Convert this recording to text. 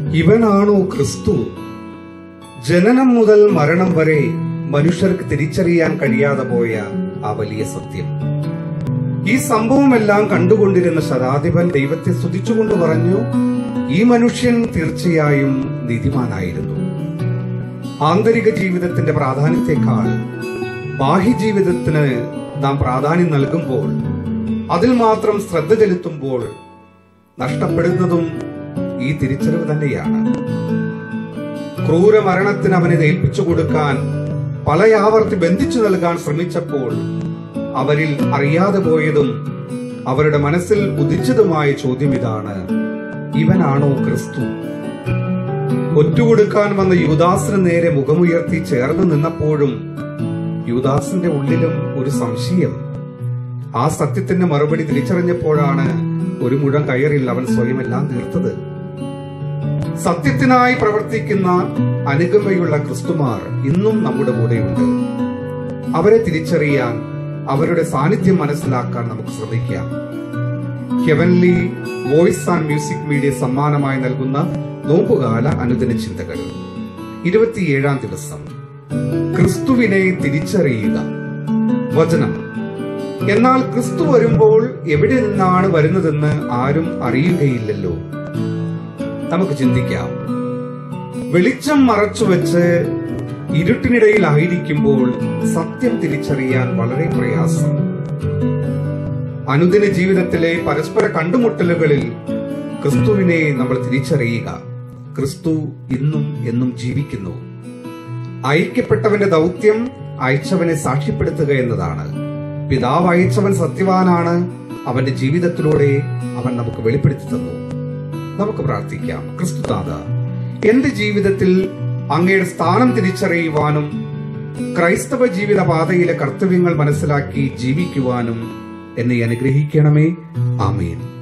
ഇവനാണോ ക്രിസ്തു ജനനം മുതൽ മരണം വരെ മനുഷ്യർക്ക് തിരിച്ചറിയാൻ കഴിയാതെ പോയ ആ വലിയ സത്യം ഈ സംഭവമെല്ലാം കണ്ടുകൊണ്ടിരുന്ന ശതാധിപൻ ദൈവത്തെ സ്തുതിച്ചുകൊണ്ട് പറഞ്ഞു ഈ മനുഷ്യൻ തീർച്ചയായും നീതിമാനായിരുന്നു ആന്തരിക ജീവിതത്തിന്റെ പ്രാധാന്യത്തെക്കാൾ ബാഹ്യ ജീവിതത്തിന് നാം പ്രാധാന്യം നൽകുമ്പോൾ അതിൽ മാത്രം ശ്രദ്ധ ചെലുത്തുമ്പോൾ നഷ്ടപ്പെടുന്നതും ഈ തിരിച്ചറിവ് തന്നെയാണ് ക്രൂരമരണത്തിന് അവനെ ഏൽപ്പിച്ചു കൊടുക്കാൻ പലയാവർത്തി ബന്ധിച്ചു നൽകാൻ ശ്രമിച്ചപ്പോൾ അവരിൽ അറിയാതെ പോയതും അവരുടെ മനസ്സിൽ ഉദിച്ചതുമായ ചോദ്യം ഇതാണ് ഇവനാണോ ക്രിസ്തു ഒറ്റുകൊടുക്കാൻ വന്ന യുദാസിന് നേരെ മുഖമുയർത്തി ചേർന്ന് നിന്നപ്പോഴും യുദാസിന്റെ ഉള്ളിലും ഒരു സംശയം ആ സത്യത്തിന്റെ മറുപടി തിരിച്ചറിഞ്ഞപ്പോഴാണ് ഒരു മുഴം കയറിൽ അവൻ സ്വയം എല്ലാം തീർത്തത് സത്യത്തിനായി പ്രവർത്തിക്കുന്ന അനുകമ്പയുള്ള ക്രിസ്തുമാർ ഇന്നും നമ്മുടെ കൂടെയുണ്ട് അവരെ തിരിച്ചറിയാൻ അവരുടെ സാന്നിധ്യം മനസ്സിലാക്കാൻ നമുക്ക് ശ്രമിക്കാം heavenly voice and music media സമ്മാനമായി നൽകുന്ന നോമ്പുകാല അനുദിന ചിന്തകൾ ഇരുപത്തിയേഴാം ദിവസം ക്രിസ്തുവിനെ തിരിച്ചറിയുക വചനം എന്നാൽ ക്രിസ്തു വരുമ്പോൾ എവിടെ നിന്നാണ് വരുന്നതെന്ന് ആരും അറിയുകയില്ലല്ലോ നമുക്ക് ചിന്തിക്കാം വെളിച്ചം മറച്ചുവെച്ച് ഇരുട്ടിനിടയിലായിരിക്കുമ്പോൾ സത്യം തിരിച്ചറിയാൻ വളരെ പ്രയാസം അനുദിന ജീവിതത്തിലെ പരസ്പര കണ്ടുമുട്ടലുകളിൽ ക്രിസ്തുവിനെ നമ്മൾ തിരിച്ചറിയുക ക്രിസ്തു ഇന്നും എന്നും ജീവിക്കുന്നു അയക്കപ്പെട്ടവന്റെ ദൗത്യം അയച്ചവനെ സാക്ഷ്യപ്പെടുത്തുക എന്നതാണ് പിതാവ് അയച്ചവൻ സത്യവാനാണ് അവന്റെ ജീവിതത്തിലൂടെ അവൻ നമുക്ക് വെളിപ്പെടുത്തി തന്നു നമുക്ക് പ്രാർത്ഥിക്കാം ക്രിസ്തുനാഥ എന്റെ ജീവിതത്തിൽ അങ്ങയുടെ സ്ഥാനം തിരിച്ചറിയുവാനും ക്രൈസ്തവ ജീവിത പാതയിലെ കർത്തവ്യങ്ങൾ മനസ്സിലാക്കി ജീവിക്കുവാനും എന്നെ അനുഗ്രഹിക്കണമേ ആമേൻ